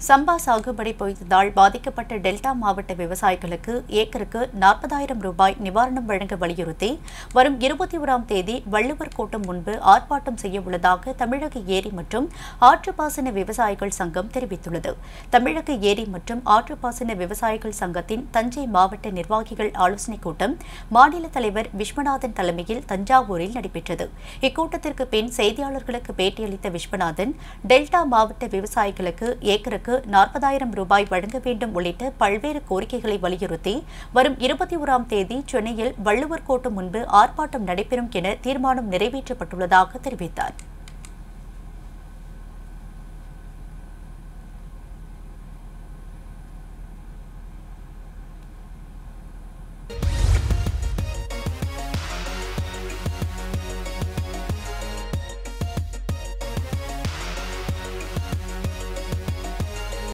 சம்பா சாகுபடி பொய்த்ததால் பாதிக்கப்பட்ட டெல்டா மாவட்ட விவசாயிகளுக்கு ஏக்கருக்கு நாற்பதாயிரம் ரூபாய் நிவாரணம் வழங்க வலியுறுத்தி வரும் இருபத்தி ஓராம் தேதி வள்ளுவர் கோட்டம் முன்பு ஆர்ப்பாட்டம் செய்ய உள்ளதாக தமிழக ஏரி மற்றும் ஆற்றுப்பாசன விவசாயிகள் சங்கம் தெரிவித்துள்ளது தமிழக ஏரி மற்றும் ஆற்றுப்பாசன விவசாயிகள் சங்கத்தின் தஞ்சை மாவட்ட நிர்வாகிகள் ஆலோசனைக் கூட்டம் மாநில தலைவர் விஸ்வநாதன் தலைமையில் தஞ்சாவூரில் நடைபெற்றது இக்கூட்டத்திற்கு பின் செய்தியாளர்களுக்கு பேட்டியளித்த விஸ்வநாதன் டெல்டா மாவட்ட விவசாயிகளுக்கு ஏக்கருக்கு நாற்பதாயிரம் ரூபாய் வழங்க வேண்டும் உள்ளிட்ட பல்வேறு கோரிக்கைகளை வலியுறுத்தி வரும் இருபத்தி ஓராம் தேதி சென்னையில் வள்ளுவர் கோட்டம் முன்பு ஆர்ப்பாட்டம் நடைபெறும் என தீர்மானம் நிறைவேற்றப்பட்டுள்ளதாக தெரிவித்தார்